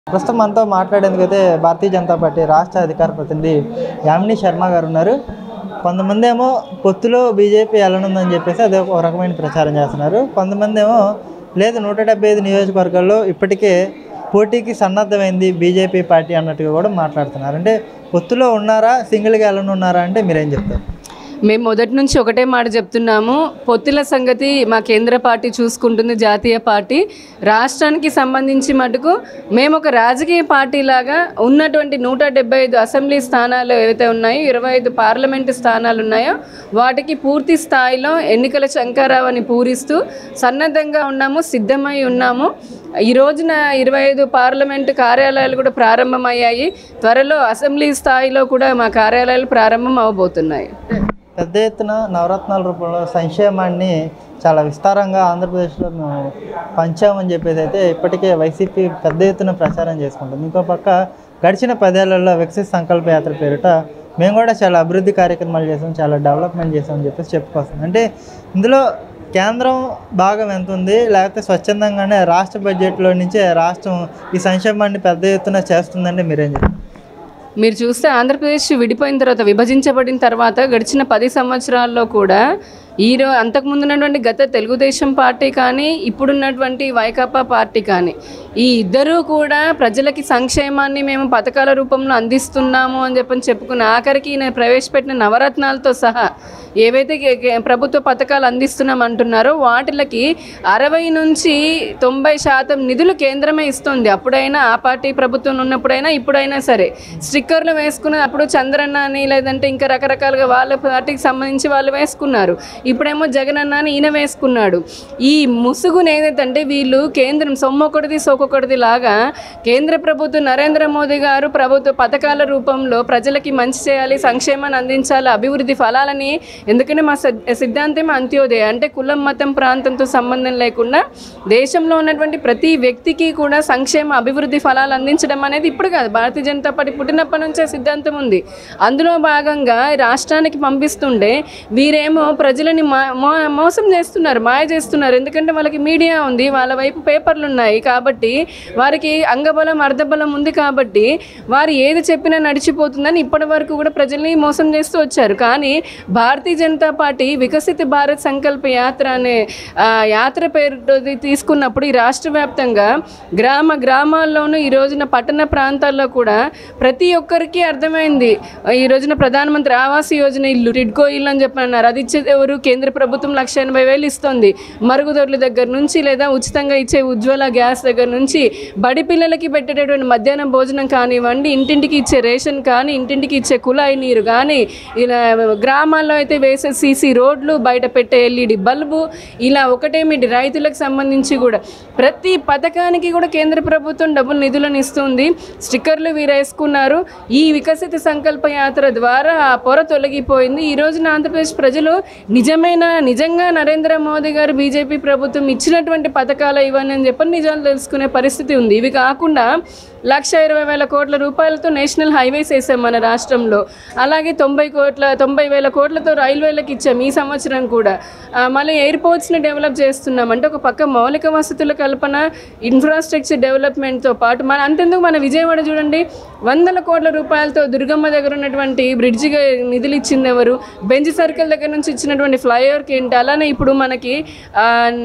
ప్రస్తుతం మనతో మాట్లాడేందుకు అయితే భారతీయ జనతా పార్టీ రాష్ట్ర అధికార ప్రతినిధి యామిని శర్మ గారు ఉన్నారు కొంతమంది ఏమో పొత్తులో బీజేపీ వెళ్ళనుందని చెప్పేసి అదే ఒక రకమైన ప్రచారం చేస్తున్నారు కొంతమంది ఏమో లేదు నూట డెబ్బై ఐదు నియోజకవర్గాల్లో ఇప్పటికే పోటీకి సన్నద్ధమైంది బీజేపీ పార్టీ అన్నట్టుగా కూడా మాట్లాడుతున్నారు అంటే పొత్తులో ఉన్నారా సింగిల్గా వెళ్ళనున్నారా అంటే మీరేం చెప్తారు మేము మొదటి నుంచి ఒకటే మాట చెప్తున్నాము పొత్తుల సంగతి మా కేంద్ర పార్టీ చూసుకుంటుంది జాతీయ పార్టీ రాష్ట్రానికి సంబంధించి మటుకు మేము ఒక రాజకీయ పార్టీ లాగా ఉన్నటువంటి నూట డెబ్బై ఐదు అసెంబ్లీ స్థానాలు ఏవైతే ఉన్నాయో ఇరవై ఐదు పార్లమెంటు స్థానాలు ఉన్నాయో వాటికి పూర్తి స్థాయిలో ఎన్నికల శంకారావాన్ని పూరిస్తూ సన్నద్ధంగా ఉన్నాము సిద్ధమై ఉన్నాము ఈ రోజున ఇరవై ఐదు పార్లమెంటు కార్యాలయాలు కూడా ప్రారంభమయ్యాయి త్వరలో అసెంబ్లీ స్థాయిలో కూడా మా కార్యాలయాలు ప్రారంభం అవబోతున్నాయి పెద్ద ఎత్తున నవరత్నాల రూపంలో సంక్షేమాన్ని చాలా విస్తారంగా ఆంధ్రప్రదేశ్లో మేము పంచామని చెప్పేసి అయితే ఇప్పటికే వైసీపీ పెద్ద ఎత్తున ప్రచారం చేసుకుంటుంది ఇంకో పక్క గడిచిన పదేళ్లలో వికసిత సంకల్ప యాత్ర పేరిట మేము కూడా చాలా అభివృద్ధి కార్యక్రమాలు చేసాం చాలా డెవలప్మెంట్ చేసామని చెప్పేసి చెప్పుకొస్తాం అంటే ఇందులో కేంద్రం భాగం ఎంత ఉంది లేకపోతే స్వచ్ఛందంగానే రాష్ట్ర బడ్జెట్లో నుంచే రాష్ట్రం ఈ సంక్షేమాన్ని పెద్ద ఎత్తున చేస్తుందంటే మీరేం చెప్తారు మీరు చూస్తే ఆంధ్రప్రదేశ్ విడిపోయిన తర్వాత విభజించబడిన తర్వాత గడిచిన పది సంవత్సరాల్లో కూడా ఈ రో అంతకుముందు ఉన్నటువంటి గత తెలుగుదేశం పార్టీ కానీ ఇప్పుడున్నటువంటి వైకాపా పార్టీ కానీ ఈ ఇద్దరూ కూడా ప్రజలకి సంక్షేమాన్ని మేము పథకాల రూపంలో అందిస్తున్నాము అని చెప్పని చెప్పుకున్న ఆఖరికి నేను ప్రవేశపెట్టిన నవరత్నాలతో సహా ఏవైతే కే- కే- ప్రభుత్వ పథకాలు అందిస్తున్నాం అంటున్నారో వాటిలకి అరవై నుంచి తొంభై శాతం నిధులు కేంద్రమే ఇస్తుంది అప్పుడైనా ఆ పార్టీ ప్రభుత్వం ఉన్నప్పుడైనా ఇప్పుడైనా సరే స్టిక్కర్లు వేసుకున్న అప్పుడు చంద్రన్న అని లేదంటే ఇంకా రకరకాలుగా వాళ్ళ పార్టీకి సంబంధించి వాళ్ళు వేసుకున్నారు ఇప్పుడేమో జగనన్న అని ఈయన వేసుకున్నాడు ఈ ముసుగును ఏదైతే అంటే వీళ్ళు కేంద్రం సొమ్మొకటిది సోకొకటిది లాగా కేంద్ర ప్రభుత్వం నరేంద్ర మోదీ గారు ప్రభుత్వ పథకాల రూపంలో ప్రజలకి మంచి చేయాలి సంక్షేమాన్ని అందించాలి అభివృద్ధి ఫలాలని ఎందుకంటే మా సిద్- సిద్ధాంతం అంత్యోదయ అంటే కులం మతం ప్రాంతంతో సంబంధం లేకుండా దేశంలో ఉన్నటువంటి ప్రతి వ్యక్తికి కూడా సంక్షేమ అభివృద్ధి ఫలాలు అందించడం అనేది ఇప్పుడు కాదు భారతీయ జనతా పార్టీ పుట్టినప్పటి నుంచే సిద్ధాంతం ఉంది అందులో భాగంగా రాష్ట్రానికి పంపిస్తుండే వీరేమో ప్రజలని మా మో- మోసం చేస్తున్నారు మాయ చేస్తున్నారు ఎందుకంటే వాళ్ళకి మీడియా ఉంది వాళ్ళ వైపు పేపర్లు ఉన్నాయి కాబట్టి వారికి అంగబలం అర్ధబలం ఉంది కాబట్టి వారు ఏది చెప్పినా నడిచిపోతుందని ఇప్పటి వరకు కూడా ప్రజల్ని మోసం చేస్తూ వచ్చారు కానీ భారతీయ జనతా పార్టీ వికసిత భారత్ సంకల్ప యాత్ర అనే ఆ, యాత్ర పేరు తీసుకున్నప్పుడు ఈ రాష్ట్ర వ్యాప్తంగా గ్రామ గ్రామాల్లోనూ ఈ రోజున పట్టణ ప్రాంతాల్లో కూడా ప్రతి ఒక్కరికి అర్థమైంది ఈ రోజున ప్రధానమంత్రి ఆవాస్ యోజన ఇల్లు టిడ్కో ఇల్లు అని చెప్పి అన్నారు అది ఇచ్చేది ఎవరు కేంద్ర ప్రభుత్వం లక్ష ఎనభై వేలు ఇస్తుంది మరుగుదొడ్ల దగ్గర నుంచి లేదా ఉచితంగా ఇచ్చే ఉజ్వల గ్యాస్ దగ్గర నుంచి బడి పిల్లలకి పెట్టేటటువంటి మధ్యాహ్నం భోజనం కానివ్వండి ఇంటింటికి ఇచ్చే రేషన్ కానీ ఇంటింటికి ఇచ్చే కుళాయి నీరు కానీ ఇలా గ్రామాల్లో అయితే వేసే సీసీ రోడ్లు బయట పెట్టే ఎల్ఈడి బల్బు ఇలా ఒకటేమిటి రైతులకు సంబంధించి కూడా ప్రతి పథకానికి కూడా కేంద్ర ప్రభుత్వం డబ్బులు నిధులను ఇస్తుంది స్టిక్కర్లు వీరు వేసుకున్నారు ఈ వికసిత సంకల్ప యాత్ర ద్వారా ఆ పొర తొలగిపోయింది ఈ రోజున ఆంధ్రప్రదేశ్ ప్రజలు నిజమైన నిజంగా నరేంద్ర మోదీ గారు బీజేపీ ప్రభుత్వం ఇచ్చినటువంటి పథకాలు ఇవన్నీ అని చెప్పని నిజాలు తెలుసుకునే పరిస్థితి ఉంది ఇవి కాకుండా లక్ష ఇరవై వేల కోట్ల రూపాయలతో నేషనల్ హైవేస్ వేసాం మన రాష్ట్రంలో అలాగే తొంభై కోట్ల తొంభై వేల కోట్లతో రైల్వేలకు ఇచ్చాం ఈ సంవత్సరం కూడా ఆ, మళ్ళీ ఎయిర్పోర్ట్స్ని డెవలప్ చేస్తున్నాం అంటే ఒక పక్క మౌలిక వసతుల కల్పన ఇన్ఫ్రాస్ట్రక్చర్ డెవలప్మెంట్తో పాటు మన అంతెందుకు మన విజయవాడ చూడండి వందల కోట్ల రూపాయలతో దుర్గమ్మ దగ్గర ఉన్నటువంటి బ్రిడ్జిగా నిధులు ఇచ్చింది ఎవరు బెంచ్ సర్కిల్ దగ్గర నుంచి ఇచ్చినటువంటి ఫ్లైఓవర్కి ఏంటి అలానే ఇప్పుడు మనకి ఆ,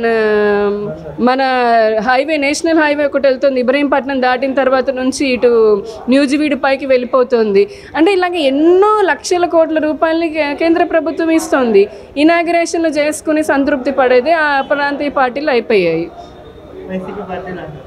న- మన హైవే నేషనల్ హైవే ఒకటి వెళ్తుంది ఇబ్రహీంపట్నం దాటిన తర్వాత నుంచి ఇటు న్యూజివీడు పైకి వెళ్ళిపోతుంది అంటే ఇలాగ ఎన్నో లక్షల కోట్ల రూపాయలని కే- కేంద్ర ప్రభుత్వం ఇస్తుంది ఇనాగ్రేషన్లు చేసుకుని సంతృప్తి పడేది ఆ ప్రాంతీయ పార్టీలు అయిపోయాయి వైసీపీ పార్టీలు అంటారు.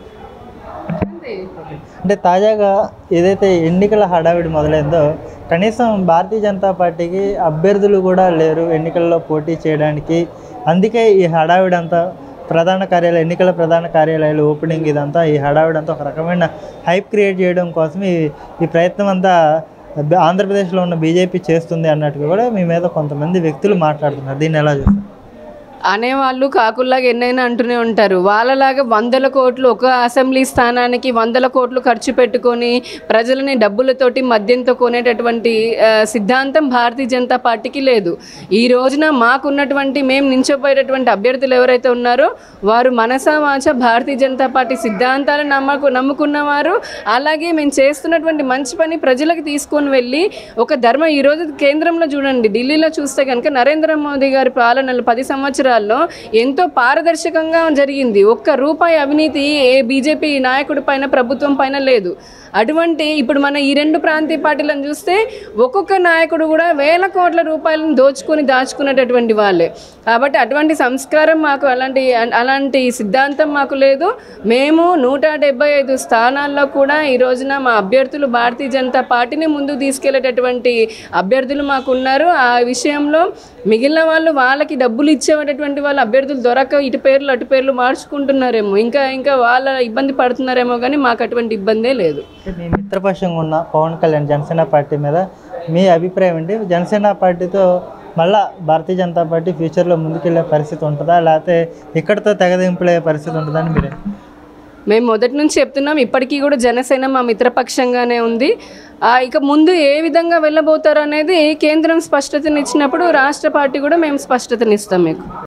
అంటే తాజాగా ఏదైతే ఎన్నికల హడావిడి మొదలైందో కనీసం భారతీయ జనతా పార్టీకి అభ్యర్థులు కూడా లేరు ఎన్నికల్లో పోటీ చేయడానికి అందుకే ఈ హడావిడి అంతా ప్రధాన కార్యాలయం ఎన్నికల ప్రధాన కార్యాలయాలు ఓపెనింగ్ ఇదంతా ఈ హడావిడి అంతా ఒక రకమైన హైప్ క్రియేట్ చేయడం కోసం ఈ ఈ ప్రయత్నం అంతా బ- ఆంధ్రప్రదేశ్లో ఉన్న బీజేపీ చేస్తుంది అన్నట్టుగా కూడా మీ మీద కొంతమంది వ్యక్తులు మాట్లాడుతున్నారు దీన్ని ఎలా చూస్తారు అనేవాళ్ళు కాకుల్లాగా ఎన్నైనా అంటూనే ఉంటారు వాళ్ళలాగా వందల కోట్లు ఒక అసెంబ్లీ స్థానానికి వందల కోట్లు ఖర్చు పెట్టుకొని ప్రజలని డబ్బులతోటి మద్యంతో కొనేటటువంటి ఆ, సిద్ధాంతం భారతీయ జనతా పార్టీకి లేదు ఈ రోజున మాకున్నటువంటి మేము నించోపోయేటటువంటి అభ్యర్థులు ఎవరైతే ఉన్నారో వారు మనసా వాచ భారతీయ జనతా పార్టీ సిద్ధాంతాలు నమ్మకు నమ్ముకున్నవారు అలాగే మేము చేస్తున్నటువంటి మంచి పని ప్రజలకు తీసుకొని వెళ్ళి ఒక ధర్మం ఈరోజు కేంద్రంలో చూడండి ఢిల్లీలో చూస్తే కనుక నరేంద్ర మోదీ గారి పాలనలో పది సంవత్సరాల్లో ఎంతో పారదర్శకంగా జరిగింది ఒక్క రూపాయి అవినీతి ఏ బీజేపీ నాయకుడి పైన ప్రభుత్వం పైన లేదు అటువంటి ఇప్పుడు మన ఈ రెండు ప్రాంతీయ పార్టీలను చూస్తే ఒక్కొక్క నాయకుడు కూడా వేల కోట్ల రూపాయలను దోచుకొని దాచుకునేటటువంటి వాళ్ళే కాబట్టి అటువంటి సంస్కారం మాకు అలాంటి అలాంటి సిద్ధాంతం మాకు లేదు మేము నూట డెబ్బై ఐదు స్థానాల్లో కూడా ఈ రోజున మా అభ్యర్థులు భారతీయ జనతా పార్టీని ముందుకు తీసుకెళ్లేటటువంటి అభ్యర్థులు మాకు ఉన్నారు ఆ విషయంలో మిగిలిన వాళ్ళు వాళ్ళకి డబ్బులు ఇచ్చేటటువంటి వాళ్ళ అభ్యర్థులు దొరక ఇటు పేర్లు అటు పేర్లు మార్చుకుంటున్నారేమో ఇంకా ఇంకా వాళ్ళ ఇబ్బంది పడుతున్నారేమో కానీ మాకు అటువంటి ఇబ్బందే లేదు అంటే మీ మిత్రపక్షంగా ఉన్న పవన్ కళ్యాణ్ జనసేన పార్టీ మీద మీ అభిప్రాయం ఏంటి జనసేన పార్టీతో మళ్ళా భారతీయ జనతా పార్టీ ఫ్యూచర్లో ముందుకెళ్ళే పరిస్థితి ఉంటుందా లేకపోతే ఇక్కడితో తెగదింపులయ్యే పరిస్థితి ఉంటుందని మీరే మేము మొదటి నుంచి చెప్తున్నాం ఇప్పటికీ కూడా జనసేన మా మిత్రపక్షంగానే ఉంది ఆ, ఇక ముందు ఏ విధంగా వెళ్ళబోతారు అనేది కేంద్రం స్పష్టతనిచ్చినప్పుడు రాష్ట్ర పార్టీ కూడా మేము స్పష్టతనిస్తాం మీకు